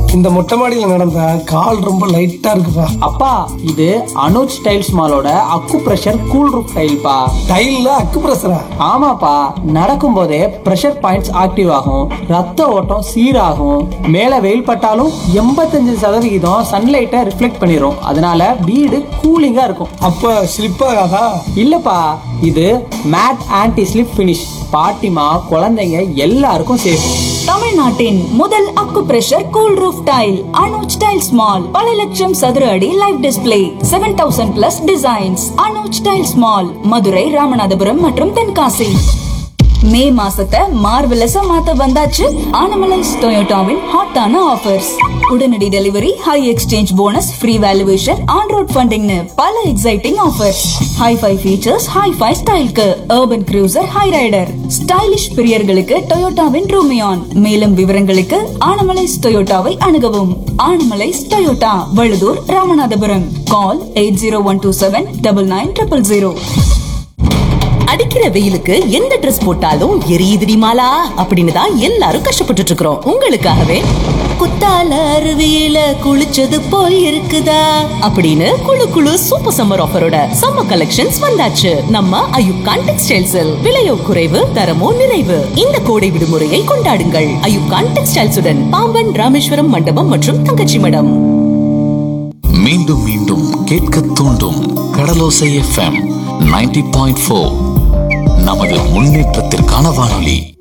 இந்த மொட்டை மாடியில நடந்தா கால் ரொம்ப லைட்டா இருக்குப்பா அப்பா இது அனுஜ் டைல்ஸ் மாலோட அக்கு பிரஷர் கூல் ரூப் டைல்ப்பா டைல்ல அக்கு பிரஷரா ஆமாப்பா நடக்கும் போதே பிரஷர் பாயிண்ட்ஸ் ஆக்டிவ் ஆகும் ரத்த ஓட்டம் சீராகும் மேல வெயில் பட்டாலும் எண்பத்தஞ்சு சதவிகிதம் சன்லைட்டை ரிஃப்ளெக்ட் பண்ணிரும் அதனால வீடு கூலிங்கா இருக்கும் அப்ப ஸ்லிப் ஆகாதா இல்லப்பா இது மேட் ஆன்டி ஸ்லிப் ஃபினிஷ் பாட்டிமா குழந்தைங்க எல்லாருக்கும் சேஃப் தமிழ்நாட்டின் முதல் acupressure cool roof tile Anuj tiles mall பல லட்சம் சதுர அடி live display seven thousand plus designs Anuj tiles mall Madurai Ramanathapuram மற்றும் தென்காசி மே மாசத்தை மார்வெலஸா மாத்த வந்தாச்சு ஆனமலைஸ் டொயோட்டாவின் ஹாட்டான ஆஃபர்ஸ் உடனடி delivery high exchange bonus free valuation on road ஃபண்டிங்னு பல exciting offers hi-fi features hi-fi ஸ்டைல்க்கு urban cruiser Hyryder stylish பிரியர்களுக்கு டொயோட்டாவின் ரூமியான் மேலும் விவரங்களுக்கு ஆனமலைஸ் டொயோட்டாவை அணுகவும் Anamalais Toyota Valuthur Ramanathapuram call eight zero one two seven double nine triple zero அடிக்கிற வெயிலுக்கு எந்த ட்ரெஸ் போட்டாலும் எரியுதுடி மாலா அப்படின்னு தான் எல்லாரும் கஷ்டப்பட்டுட்டு இருக்கிறோம் உங்களுக்காகவே குத்தால அருவியில குளிச்சது போல் இருக்குதா அப்படின்னு குளு குளு சூப்பர் சம்மர் ஆஃபரோட சம்மர் கலெக்ஷன்ஸ் வந்தாச்சு நம்ம அயுப்கான் டெக்ஸ்டைல்ஸில் விலையோ குறைவு தரமோ நிறைவு இந்த கோடை விடுமுறையை கொண்டாடுங்கள் அயுப்கான் டெக்ஸ்டைல்ஸுடன் பாம்பன் ராமேஸ்வரம் மண்டபம் மற்றும் தங்கச்சி மடம் மீண்டும் மீண்டும் கேட்க தூண்டும் Kadalosai FM ninety point four நமது முன்னேற்றத்திற்கான வானொலி